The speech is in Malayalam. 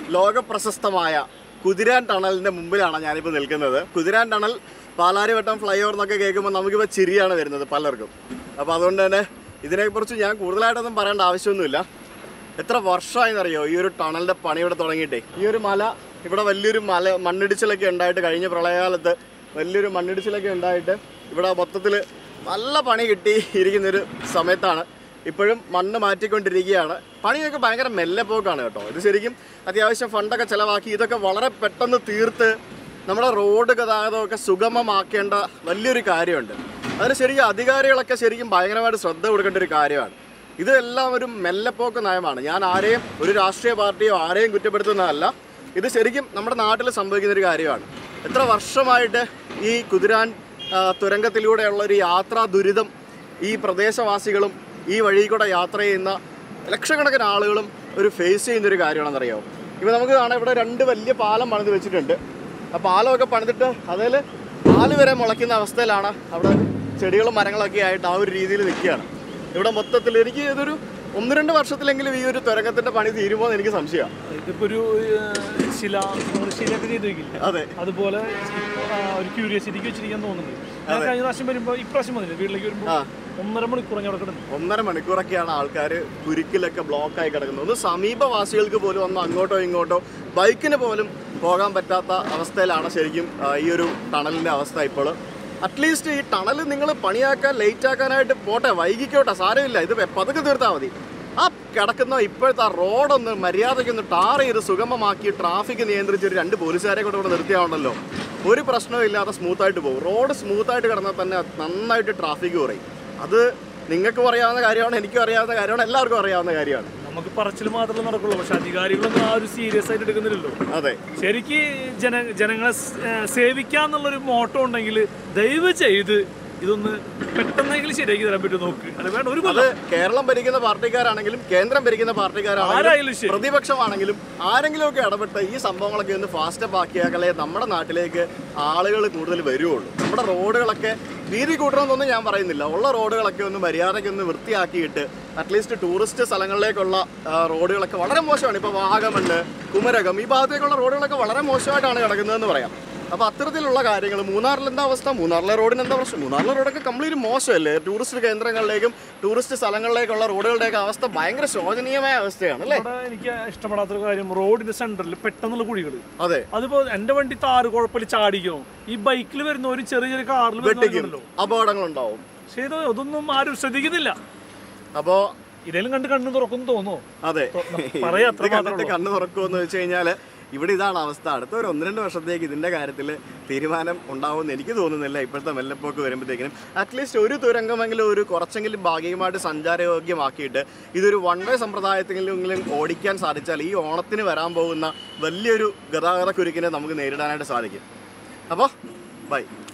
ലോക പ്രശസ്തമായ കുതിരാൻ ടണലിന്റെ മുമ്പിലാണ് ഞാനിപ്പോൾ നിൽക്കുന്നത് Kuthiran tunnel Palarivattam fly over എന്നൊക്കെ കേൾക്കുമ്പോൾ നമുക്കിപ്പോൾ ചിരിയാണ് വരുന്നത് പലർക്കും അപ്പോൾ അതുകൊണ്ട് തന്നെ ഇതിനെക്കുറിച്ച് ഞാൻ കൂടുതലായിട്ടൊന്നും പറയേണ്ട ആവശ്യമൊന്നുമില്ല എത്ര വർഷമായെന്നറിയോ ഈ ഒരു ടണലിന്റെ പണി ഇവിടെ തുടങ്ങിയിട്ടേ ഈ ഒരു മല ഇവിടെ വലിയൊരു മല മണ്ണിടിച്ചിലൊക്കെ ഉണ്ടായിട്ട് കഴിഞ്ഞ പ്രളയകാലത്ത് വലിയൊരു മണ്ണിടിച്ചിലൊക്കെ ഉണ്ടായിട്ട് ഇവിടെ മൊത്തത്തിൽ നല്ല പണി കിട്ടി ഇരിക്കുന്നൊരു സമയത്താണ് ഇപ്പോഴും മണ്ണ് മാറ്റിക്കൊണ്ടിരിക്കുകയാണ് പണിയൊക്കെ ഭയങ്കര മെല്ലെ പോക്കാണ് കേട്ടോ ഇത് ശരിക്കും അത്യാവശ്യം ഫണ്ടൊക്കെ ചിലവാക്കി ഇതൊക്കെ വളരെ പെട്ടെന്ന് തീർത്ത് നമ്മുടെ റോഡ് ഗതാഗതമൊക്കെ സുഗമമാക്കേണ്ട വലിയൊരു കാര്യമുണ്ട് അതിന് ശരിക്കും അധികാരികളൊക്കെ ശരിക്കും ഭയങ്കരമായിട്ട് ശ്രദ്ധ കൊടുക്കേണ്ട ഒരു കാര്യമാണ് ഇതെല്ലാം ഒരു മെല്ലെപ്പോക്ക് നയമാണ് ഞാൻ ആരെയും ഒരു രാഷ്ട്രീയ പാർട്ടിയോ ആരെയും കുറ്റപ്പെടുത്തുന്നതല്ല ഇത് ശരിക്കും നമ്മുടെ നാട്ടിൽ സംഭവിക്കുന്ന ഒരു കാര്യമാണ് എത്ര വർഷമായിട്ട് ഈ കുതിരാൻ ആ, തുരങ്കത്തിലൂടെയുള്ള ഒരു യാത്രാ ദുരിതം ഈ പ്രദേശവാസികളും ഈ വഴി കൂടെ യാത്ര ചെയ്യുന്ന ലക്ഷക്കണക്കിന് ആളുകളും ഒരു ഫേസ് ചെയ്യുന്ന ഒരു കാര്യമാണെന്നറിയാമോ ഇപ്പോൾ നമുക്ക് കാണാം ഇവിടെ രണ്ട് വലിയ പാലം പണിത് വെച്ചിട്ടുണ്ട് ആ പാലമൊക്കെ പണിതിട്ട് അതിൽ പാല് വരെ മുളയ്ക്കുന്ന അവസ്ഥയിലാണ് അവിടെ ചെടികളും മരങ്ങളൊക്കെ ആയിട്ട് ആ ഒരു രീതിയിൽ നിൽക്കുകയാണ് ഇവിടെ മൊത്തത്തിൽ എനിക്ക് ഇതൊരു ഒന്ന് രണ്ട് വർഷത്തിലെങ്കിലും ഈ ഒരു തുരങ്കത്തിന്റെ പണി തീരുമോ എന്ന് എനിക്ക് സംശയമാണ് ഇതിപ്പോ ഒരു ഏഹ്, ശില നമ്മള് ശിലയൊക്കെ ചെയ്ത് വെക്കില്ല അതെ അതുപോലെ ഇപ്പൊ, ആ, ഒരു ക്യൂരിയോസിറ്റിക്ക് വെച്ചിരിക്കാൻ തോന്നുന്നുണ്ട് ഞാൻ കഴിഞ്ഞ പ്രാവശ്യം വരുമ്പോ ഇപ്രാവശ്യം വന്നില്ല വീട്ടിലേക്ക് വരുമ്പോ ആ. ഒന്നര മണിക്കൂർ ഞാൻ അവിടെ കിടന്നു ഒന്നര മണിക്കൂറൊക്കെയാണ് ആൾക്കാർ കുരുക്കിലൊക്കെ ബ്ലോക്കായി കിടക്കുന്നത് ഒന്ന് സമീപവാസികൾക്ക് പോലും ഒന്ന് അങ്ങോട്ടോ ഇങ്ങോട്ടോ ബൈക്കിന് പോലും പോകാൻ പറ്റാത്ത അവസ്ഥയിലാണ് ശരിക്കും ആ, ഈ ഒരു ടണലിൻ്റെ അവസ്ഥ ഇപ്പോൾ അറ്റ്ലീസ്റ്റ് ഈ ടണൽ നിങ്ങൾ പണിയാക്കാൻ ലേറ്റ് ആക്കാനായിട്ട് പോട്ടെ വൈകിക്കോട്ടെ സാരമില്ല ഇത് പതുക്കെ തീർത്താൽ മതി ആ കിടക്കുന്ന ഇപ്പോഴത്തെ ആ റോഡൊന്ന് മര്യാദയ്ക്കൊന്ന് ടാർ ചെയ്ത് സുഗമമാക്കി ട്രാഫിക് നിയന്ത്രിച്ച് ഒരു രണ്ട് പോലീസുകാരെ കൂടെ ഇവിടെ നിർത്തിയാണല്ലോ ഒരു പ്രശ്നവും ഇല്ലാതെ സ്മൂത്തായിട്ട് പോകും റോഡ് സ്മൂത്തായിട്ട് കിടന്നാൽ തന്നെ നന്നായിട്ട് ട്രാഫിക് കുറയും അത് നിങ്ങൾക്കും അറിയാവുന്ന കാര്യമാണ് എനിക്കും അറിയാവുന്ന കാര്യമാണ് എല്ലാവർക്കും അറിയാവുന്ന കാര്യമാണ് നമുക്ക് പറച്ചിൽ മാത്രമേ നടക്കുള്ളൂ പക്ഷെ അധികാരികളൊന്നും ആ ഒരു സീരിയസ് ആയിട്ട് എടുക്കുന്നില്ലല്ലോ അതെ ശരിക്ക് ജന ജനങ്ങളെ സ്- ഏഹ് സേവിക്കാന്നുള്ളൊരു മോട്ടോ ഉണ്ടെങ്കിൽ ദയവ് ചെയ്ത് ഇതൊന്ന് പെട്ടെന്നെങ്കിലും ശരിയാക്കി തരാൻ പറ്റും നോക്ക് അത് വേണ്ട ഒരു അത് കൊല്ലം കേരളം ഭരിക്കുന്ന പാർട്ടിക്കാരാണെങ്കിലും കേന്ദ്രം ഭരിക്കുന്ന പാർട്ടിക്കാരാണെങ്കിലും ആരായാലും ശരി പ്രതിപക്ഷമാണെങ്കിലും ആരെങ്കിലും ഒക്കെ ഇടപെട്ട് ഈ സംഭവങ്ങളൊക്കെ ഒന്ന് ഫാസ്റ്റ് ആക്കിയാലേ നമ്മുടെ നാട്ടിലേക്ക് ആളുകൾ കൂടുതൽ വരുവുള്ളൂ നമ്മുടെ റോഡുകളൊക്കെ വീതി കൂട്ടണമെന്നൊന്നും ഞാൻ പറയുന്നില്ല ഉള്ള റോഡുകളൊക്കെ ഒന്ന് മര്യാദയ്ക്ക് ഒന്ന് വൃത്തിയാക്കിയിട്ട് അറ്റ്ലീസ്റ്റ് ടൂറിസ്റ്റ് സ്ഥലങ്ങളിലേക്കുള്ള ആ, റോഡുകളൊക്കെ വളരെ മോശമാണ് ഇപ്പോൾ വാഗമണ്ണ് കുമരകം ഈ ഭാഗത്തേക്കുള്ള റോഡുകളൊക്കെ വളരെ മോശമായിട്ടാണ് കിടക്കുന്നതെന്ന് പറയാം അപ്പോൾ അത്തരത്തിലുള്ള കാര്യങ്ങൾ മൂന്നാറിൽ എന്താ അവസ്ഥ മൂന്നാറിലെ റോഡിന് എന്താ പ്രശ്നം മൂന്നാറിലെ റോഡൊക്കെ കംപ്ലീറ്റ് മോശമല്ലേ ടൂറിസ്റ്റ് കേന്ദ്രങ്ങളിലേക്കും ടൂറിസ്റ്റ് സ്ഥലങ്ങളിലേക്കുള്ള റോഡുകളുടെയൊക്കെ അവസ്ഥ ഭയങ്കര ശോചനീയമായ അവസ്ഥയാണ് അല്ലേ ഇവിടെ എനിക്ക് ഇഷ്ടപ്പെടാത്തൊരു കാര്യം റോഡിന്റെ സെന്ററിൽ പെട്ടെന്നുള്ള കുഴികൾ അതെ അതിപ്പോ എന്റെ വണ്ടി താറ് കുഴപ്പമില്ല ചാടിക്കണം ഈ ബൈക്കിൽ വരുന്നവരും ചെറിയ ചെറിയ കാറിൽ വെട്ടിക്കും വരുന്നവരുണ്ടല്ലോ അപകടങ്ങളുണ്ടാവും പക്ഷേ ഇത് അതൊന്നും ആരും ശ്രദ്ധിക്കുന്നില്ല അപ്പോൾ ഇതേലും കണ്ട് കണ്ണു തുറക്കുന്നു തോന്നുന്നു അതെ പറയാ ഇത് അത്ര കണ്ടിട്ട് കണ്ണ് തുറക്കുമെന്ന് വെച്ച് കഴിഞ്ഞാൽ ഇവിടെ ഇതാണ് അവസ്ഥ അടുത്ത ഒരു ഒന്ന് രണ്ട് വർഷത്തേക്ക് ഇതിന്റെ കാര്യത്തിൽ തീരുമാനം ഉണ്ടാവുമെന്ന് എനിക്ക് തോന്നുന്നില്ല ഇപ്പോഴത്തെ മെല്ലപ്പോക്ക് വരുമ്പോഴത്തേക്കിനും അറ്റ്ലീസ്റ്റ് ഒരു തുരങ്കമെങ്കിലും ഒരു കുറച്ചെങ്കിലും ഭാഗികമായിട്ട് സഞ്ചാരയോഗ്യമാക്കിയിട്ട് ഇതൊരു വൺ വേ സമ്പ്രദായത്തിലെങ്കിലും ഓടിക്കാൻ സാധിച്ചാൽ ഈ ഓണത്തിന് വരാൻ പോകുന്ന വലിയൊരു ഗതാഗത കുരുക്കിനെ നമുക്ക് നേരിടാനായിട്ട് സാധിക്കും അപ്പോൾ ബൈ